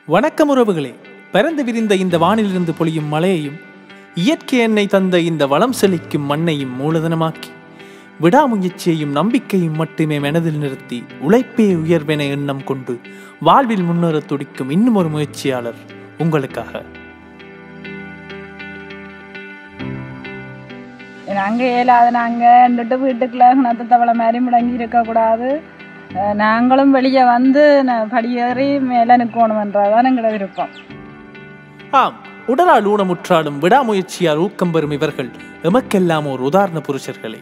வணக்கம் உறவுகளே பரந்து விரிந்த இந்த வானிலிருந்து பொழியும் மழையையும் இயற்கை எண்ணெய் தந்த இந்த வளம் செழிக்கும் மண்ணையும் மூலதனமாக்கி விடாமுயற்சியையும் நம்பிக்கையும் மட்டுமே மனதில் நிறுத்தி உழைப்பே உயர்வென எண்ணம் கொண்டு வாழ்வில் முன்னேறத் துடிக்கும் இன்னும் ஒரு முயற்சியாளர் உங்களுக்காக நாங்கள் இயலாது நாங்கள் வீட்டுக்குள்ள நத்த தவளை மாதிரி முடங்கி இருக்கக்கூடாது அஹ் நாங்களும் வெளியே வந்து ந- படியேறி மேலே நிற்கணுமன்றதான் எங்களோட விருப்பம் ஆம் உடலால் ஊனமுற்றாலும் விடாமுயற்சியால் ஊக்கம் பெறும் இவர்கள் எமக்கெல்லாம் ஒரு உதாரண புருஷர்களே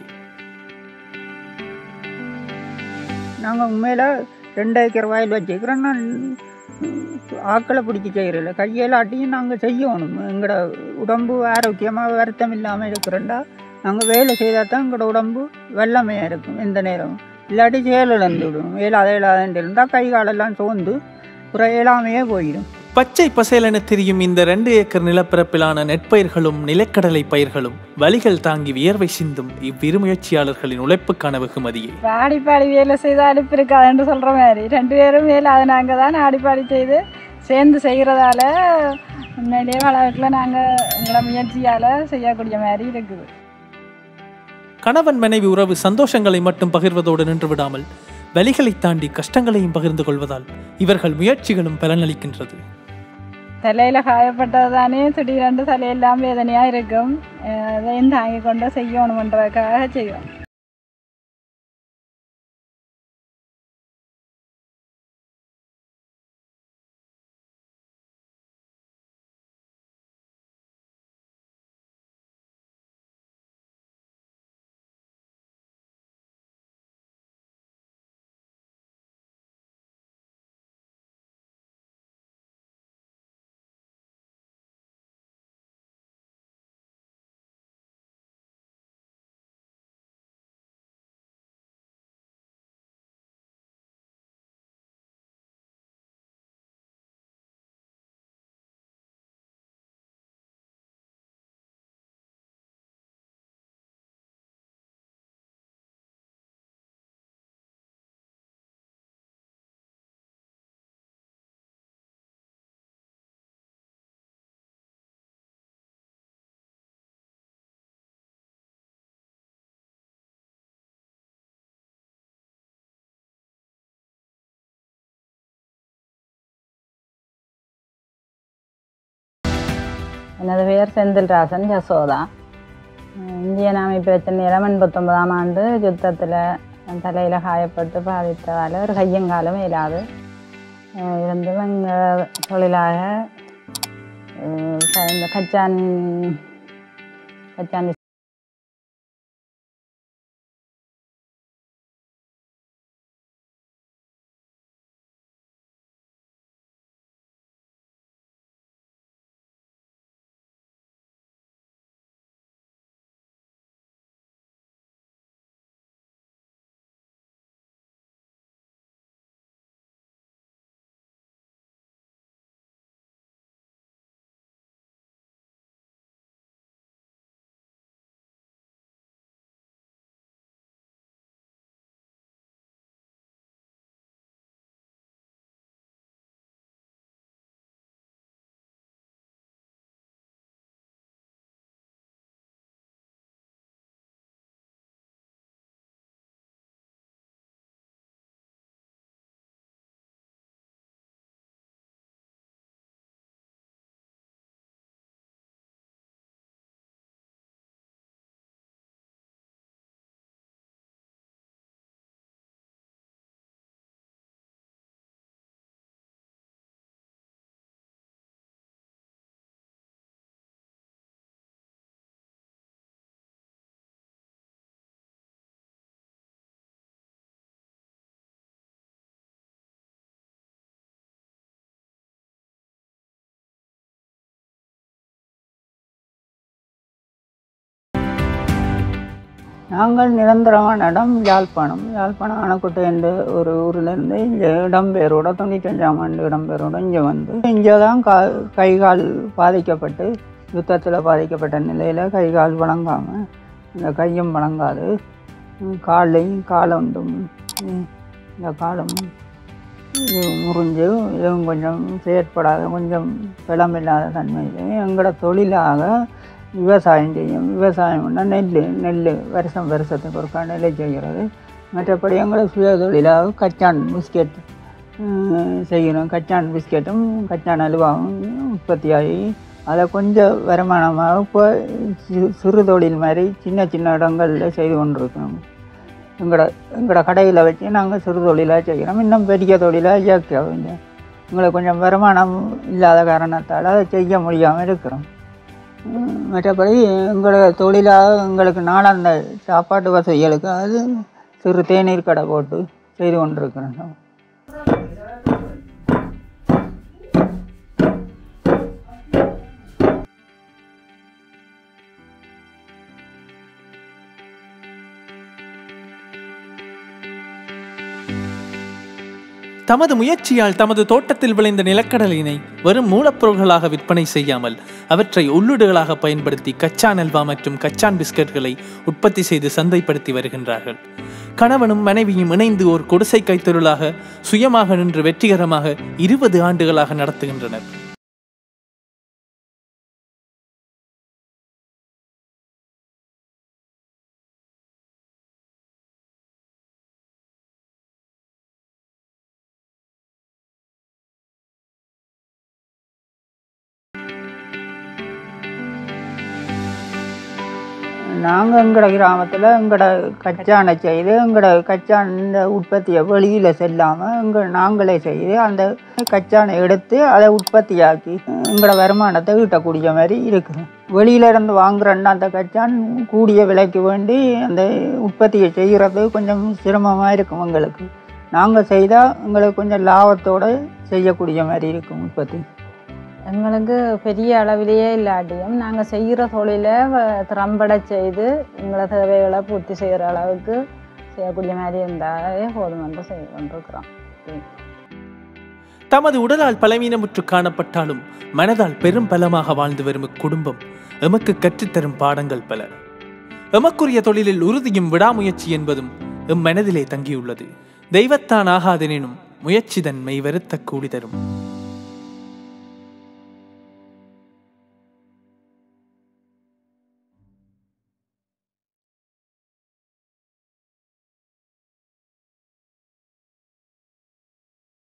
நாங்கள் உண்மையில் ரெண்டு ஏக்கர் வயல் வச்சுக்கிறோம் நான் ஆக்களை பிடிச்சி செய்கிறதில்ல கையில் ஆட்டியும் நாங்கள் செய்யணும் எங்களோட உடம்பு ஆரோக்கியமாக வருத்தம் இல்லாமல் இருக்கிறோண்டா நாங்கள் வேலை செய்தால் தான் எங்களோட உடம்பு வெள்ளமையாக இருக்கும் எந்த நேரமும் இல்லாட்டி செயல் இழந்து விடும் இயலாத இயலாதன்ட்டு இருந்தால் கை காலெல்லாம் சோர்ந்து அப்புறம் இயலாமையே போயிடும் பச்சை பசேலென தெரியும் இந்த ரெண்டு ஏக்கர் நிலப்பரப்பிலான நெற்பயிர்களும் நிலக்கடலை பயிர்களும் வலிகள் தாங்கி வியர்வை சிந்தும் இவ்விரு முயற்சியாளர்களின் உழைப்புக்கான வெகுமதியே ஆடிப்பாடி வேலை செய்து அலுப்பு இருக்காதுன்னு சொல்கிற மாதிரி ரெண்டு பேரும் வேலை அது நாங்கள் தான் ஆடிப்பாடி செய்து சேர்ந்து செய்கிறதால உண்மையிலேயே வளர்க்கில் நாங்கள் எங்களோட முயற்சியால் செய்யக்கூடிய மாதிரி இருக்குது கணவன் மனைவி உறவு சந்தோஷங்களை மட்டும் பகிர்வதோடு நின்று விடாமல் வலிகளை தாண்டி கஷ்டங்களையும் பகிர்ந்து கொள்வதால் இவர்கள் முயற்சிகளும் பலனளிக்கின்றது தலையில் காயப்பட்டது தானே திடீரென்று தலையெல்லாம் வேதனையாக இருக்கும் அஹ் அதையும் தாங்கி கொண்டு செய்யணுமன்றதுக்காக செய்வோம் எனது பெயர் செந்தில்ராசன் ஜசோதா அஹ் இந்திய நாமை பிரச்சனையில் எண்பத்தொன்பதாம் ஆண்டு யுத்தத்தில் தலையில் காயப்பட்டு பாதித்ததால் ஒரு கையங்காலம் இயலாது அஹ் இருந்து எங்கள் தொழிலாக அஹ் க- இந்த கச்சான் கச்சான் நாங்கள் நிரந்தரமான இடம் யாழ்ப்பாணம் யாழ்ப்பாணம் அணைக்குட்டை என்ற ஒரு ஊர்லேருந்து இங்கே இடம்பெயரோட தொண்ணூத்தஞ்சாம் ஆண்டு இடம்பெயரோட இங்கே வந்து இங்கே தான் கா கை கால் பாதிக்கப்பட்டு யுத்தத்தில் பாதிக்கப்பட்ட நிலையில் கை கால் வழங்காமல் இந்த கையும் வழங்காது காலையும் காலொண்டும் இந்த காலம் இது முறிஞ்சு இதுவும் கொஞ்சம் செயற்படாத கொஞ்சம் பலமில்லாத தன்மை இது எங்களோட தொழிலாக விவசாயம் செய்யும் விவசாயம்னா நெல் நெல் வருஷம் வருஷத்துக்கு ஒருக்கா நெல்லை செய்கிறது மற்றபடி எங்களை சுய தொழிலாக கச்சான் பிஸ்கெட் ஹம், செய்கிறோம் கச்சான் பிஸ்கெட்டும் கச்சான் அலுவாவும் உற்பத்தியாகி அதை கொஞ்சம் வருமானமாக இப்போ சி- சிறு தொழில் மாதிரி சின்ன சின்ன இடங்களில் செய்து கொண்டிருக்கிறோம் எங்களோட எங்களோட கடையில் வச்சு நாங்கள் சிறு தொழிலாக செய்கிறோம் இன்னும் பெரிய தொழிலாக இயக்க வேண்டிய எங்களுக்கு கொஞ்சம் வருமானம் இல்லாத காரணத்தால் அதை செய்ய முடியாமல் இருக்கிறோம் உம், மற்றபடி எங்களோட தொழிலாக எங்களுக்கு நாளாந்த சாப்பாட்டு வசதிகளுக்கு அது சிறு தேநீர் கடை போட்டு செய்து கொண்டிருக்கிறோம் தமது முயற்சியால் தமது தோட்டத்தில் விளைந்த நிலக்கடலினை வெறும் மூலப்பொருள்களாக விற்பனை செய்யாமல் அவற்றை உள்ளீடுகளாக பயன்படுத்தி கச்சான் அல்வா மற்றும் கச்சான் பிஸ்கட்களை உற்பத்தி செய்து சந்தைப்படுத்தி வருகின்றார்கள் கணவனும் மனைவியும் இணைந்து ஒரு குடிசை கைத்தொழிலாக சுயமாக நின்று வெற்றிகரமாக இருபது ஆண்டுகளாக நடத்துகின்றனர் நாங்கள் எங்களோட கிராமத்தில் எங்களோட கச்சானை செய்து எங்களோட கச்சான் உற்பத்தியை வெளியில் செல்லாமல் எங்கள் நாங்களே செய்து அந்த கச்சானை எடுத்து அதை உற்பத்தியாக்கி எங்களோட வருமானத்தை ஈட்டக்கூடிய மாதிரி இருக்குது வெளியில இருந்து வாங்குறோன்னா அந்த கச்சான் கூடிய விலைக்கு வேண்டி அந்த உற்பத்தியை செய்கிறது கொஞ்சம் சிரமமாக இருக்கும் எங்களுக்கு நாங்கள் செய்தால் எங்களுக்கு கொஞ்சம் லாபத்தோடு செய்யக்கூடிய மாதிரி இருக்கும் உற்பத்தி எங்களுக்கு பெரிய அளவிலேயே இல்லாட்டியும் நாங்கள் செய்கிற தொழிலை வ- திறம்பட செய்து எங்களை தேவைகளை பூர்த்தி செய்கிற அளவுக்கு செய்யக்கூடிய மாதிரி இருந்தாலே போதும் என்று செய்து கொண்டிருக்கிறோம் தமது உடலால் பலவீனமுற்று காணப்பட்டாலும் மனதால் பெரும் பலமாக வாழ்ந்து வரும் இக்குடும்பம் எமக்கு கற்றுத்தரும் பாடங்கள் பல எமக்குரிய தொழிலில் உறுதியும் விடாமுயற்சி என்பதும் எம் மனதிலே தங்கியுள்ளது தெய்வத்தான் ஆகாதெனினும் முயற்சி தன்மை வருத்த கூடி தரும்